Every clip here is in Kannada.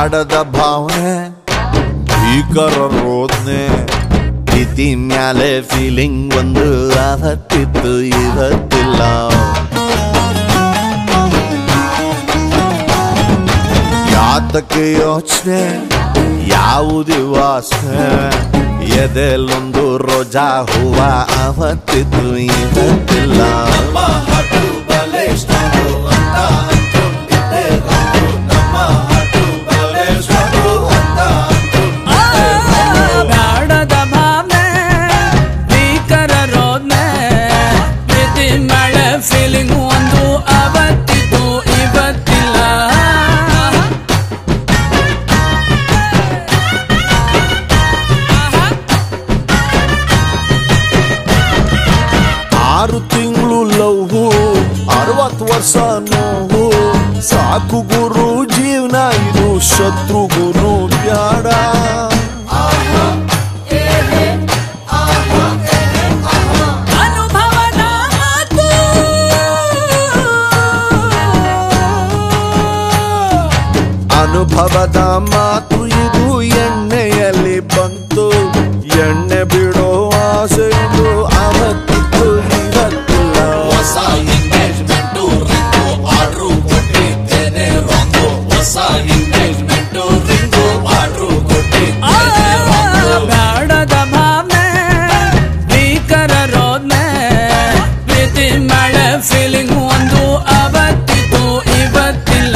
ಬ್ಯಾಡದ ಭಾವನೆ ಭೀಕರ ರೋದ್ನೆ ಪ್ರೀತಿ ಮ್ಯಾಲೆ ಫೀಲಿಂಗ್ ಒಂದು ಅವತ್ತಿತ್ತು ಇವತ್ತಿಲ್ಲ ಯಾತಕ್ಕೆ ಯೋಚನೆ ಯಾವುದೇ ವಾಸನೆ ಎದೆಲ್ಲೊಂದು ರೋಜಾ ಹೂವ ಅವತ್ತಿತ್ತು ಇವತ್ತಿಲ್ಲ ಬ್ಯಾಡದ ಭಾವನೆ ಭೀಕರ ರೋದ್ನೆ ಪ್ರೀತಿ ಮಳೆ ಫೀಲಿಂಗ್ ಒಂದು ಅವತ್ತಿದ್ದು ಇವತ್ತಿಲ್ಲ ಆರು ತಿಂಗಳು ಲವ್ವು ಅರವತ್ತು ವರ್ಷ ನೋವು ಸಾಕು ಗುರು ಜೀವನ ಇದು ಶತ್ರು ಗುರು ಬ್ಯಾಡ ಅನುಭವದ ಮಾತು ಅನುಭವದ ಮಾತು ಇದು ಎಣ್ಣೆಯಲ್ಲಿ ಬಂತು ಎಣ್ಣೆ ಬಿಡೋ ಆಸೆ ಇದು ಅವತ್ತಿತ್ತು ಇವತ್ತಿಲ್ಲ ಹೊಸ ಎಂಗೇಜ್ಮೆಂಟ್ ರಿಂಗು ಆರ್ಡ್ರು ಕೊಟ್ಟಿದ್ದೇನೆ ರಾಂಗು ಹೊಸ ಎಂಗೇಜ್ಮೆಂಟ್ ರಿಂಗು ಆರ್ಡ್ರು ಕೊಟ್ಟಿದ್ದೇನೆ ರಾಂಗು ಬ್ಯಾಡದ ಭಾವನೆ ಭೀಕರ ರೋದ್ನೆ ಪ್ರೀತಿ ಮಳೆ ಫೀಲಿಂಗ್ ಒಂದು ಅವತ್ತಿದ್ದು ಇವತ್ತಿಲ್ಲ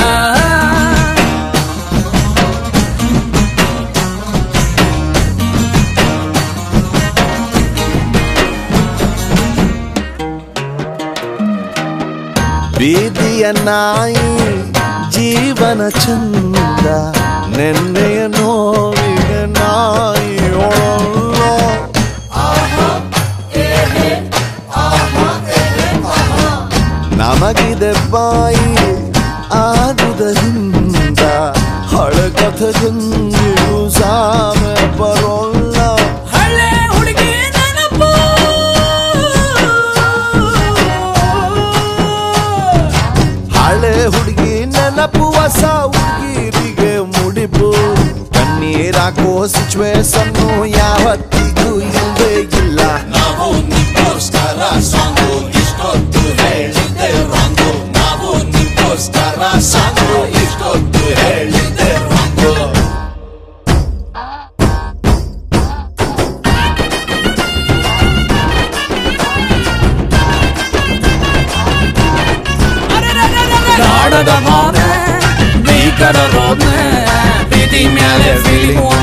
ಬೀದಿಯ ನಾಯಿ ಜೀವನ ಚಂದ ನೆನ್ನೆಯ ನೋವಿಗೆ ನಾಯಿ ಒಳ್ಳ ನಮಗಿದೆ ಬಾಯಿ ಆದುದರಿಂದ ಹಳಕಥ ಗಂಗಿಗೂ ಸಾಮೆ ಬರೋಲ್ಲ ಹಳೆ ಹುಡುಗಿ ನೆನಪು ಹಳೆ ಹುಡುಗಿ ನೆನಪು ಹೊಸ ಹುಡುಗಿರಿಗೆ ಮುಡಿಪು ಕಣ್ಣೀರಾಕೋ ಸಿಚುವೇಶನ್ನು ಯಾವತ್ತಿಗೂ ಇಲ್ಲದೆ ಇಲ್ಲ ನಾವು ನಿಮ್ಗೋಸ್ಕರ ಸಾಂಗು ಇಷ್ಟೊತ್ತು ಹೇಳಿದ್ದೆ ರಾಂಗು ನಾವು ನಿಮ್ಗೋಸ್ಕರ ಸಾಂಗು ಇಷ್ಟೊತ್ತು ಹೇಳಿದ್ದೆ ರಾಂಗು ಬ್ಯಾಡದ ಭಾವನೆ ಭೀಕರ ರೋದ್ನೆ ಪ್ರೀತಿ ಮ್ಯಾಲೆ ಫೀಲಿಂಗ್